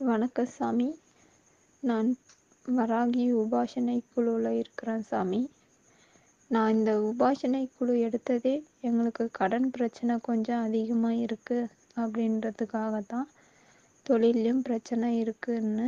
வணக்கம் சாமி நான் வராகி உபாசனை குழுவில் இருக்கிறேன் சாமி நான் இந்த உபாசனை குழு எடுத்ததே எங்களுக்கு கடன் பிரச்சனை கொஞ்சம் அதிகமாக இருக்குது அப்படின்றதுக்காக தான் தொழில்லையும் பிரச்சனை இருக்குதுன்னு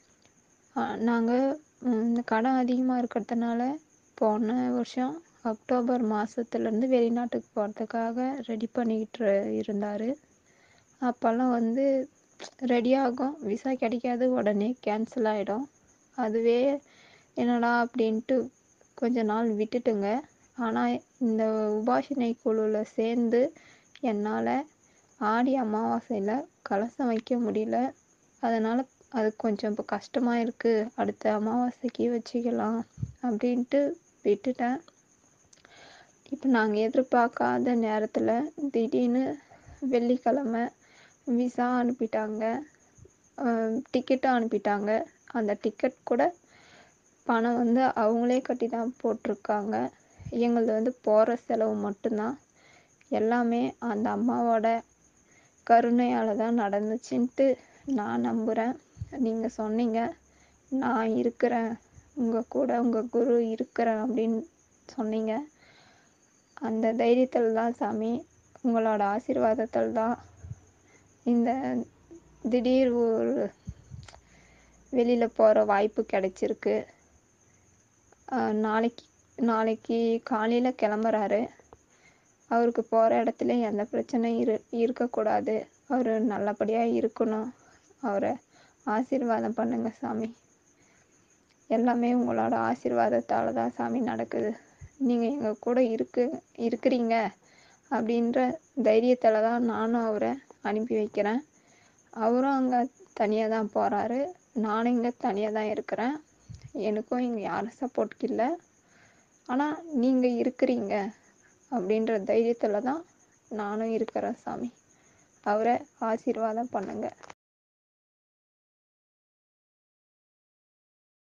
நாங்கள் இந்த கடன் அதிகமாக இருக்கிறதுனால போன வருஷம் அக்டோபர் மாதத்துலேருந்து வெளிநாட்டுக்கு போகிறதுக்காக ரெடி பண்ணிக்கிட்டு இருந்தார் அப்போல்லாம் வந்து ரெடி ஆகும் விசா கிடைக்காது உடனே கேன்சல் ஆகிடும் அதுவே என்னடா அப்படின்ட்டு கொஞ்ச நாள் விட்டுட்டுங்க ஆனால் இந்த உபாசனை குழுவில் சேர்ந்து என்னால் ஆடி அமாவாசையில் கலசம் வைக்க முடியல அதனால் அது கொஞ்சம் இப்போ கஷ்டமாக இருக்குது அடுத்த அமாவாசைக்கு வச்சுக்கலாம் அப்படின்ட்டு விட்டுட்டேன் இப்போ நாங்கள் எதிர்பார்க்காத நேரத்தில் திடீர்னு வெள்ளிக்கிழமை விசா அனுப்பிட்டாங்க டிக்கெட்டும் அனுப்பிட்டாங்க அந்த டிக்கெட் கூட பணம் வந்து அவங்களே கட்டி தான் போட்டிருக்காங்க எங்களது வந்து போகிற செலவு மட்டும்தான் எல்லாமே அந்த அம்மாவோட கருணையால் தான் நடந்துச்சுன்ட்டு நான் நம்புகிறேன் நீங்கள் சொன்னீங்க நான் இருக்கிறேன் உங்கள் கூட உங்கள் குரு இருக்கிறேன் அப்படின்னு சொன்னீங்க அந்த தைரியத்தில் தான் சாமி உங்களோட ஆசீர்வாதத்தில் தான் இந்த திடீர் ஒரு வெளியில் போகிற வாய்ப்பு கிடைச்சிருக்கு நாளைக்கு நாளைக்கு காலையில் கிளம்புறாரு அவருக்கு போகிற இடத்துல எந்த பிரச்சனையும் இரு இருக்கக்கூடாது அவர் நல்லபடியாக இருக்கணும் அவரை ஆசீர்வாதம் பண்ணுங்க சாமி எல்லாமே உங்களோட ஆசீர்வாதத்தால் தான் சாமி நடக்குது நீங்கள் எங்கள் கூட இருக்கு இருக்கிறீங்க அப்படின்ற தைரியத்தில் தான் நானும் அவரை அனுப்பி வைக்கிறேன் அவரும் அங்கே தனியாக தான் போகிறாரு நானும் இங்கே தனியாக தான் இருக்கிறேன் எனக்கும் இங்கே யாரும் சப்போர்ட்க்கு இல்லை ஆனால் நீங்கள் இருக்கிறீங்க அப்படின்ற தைரியத்தில் தான் நானும் இருக்கிறேன் சாமி அவரை ஆசீர்வாதம் பண்ணுங்கள்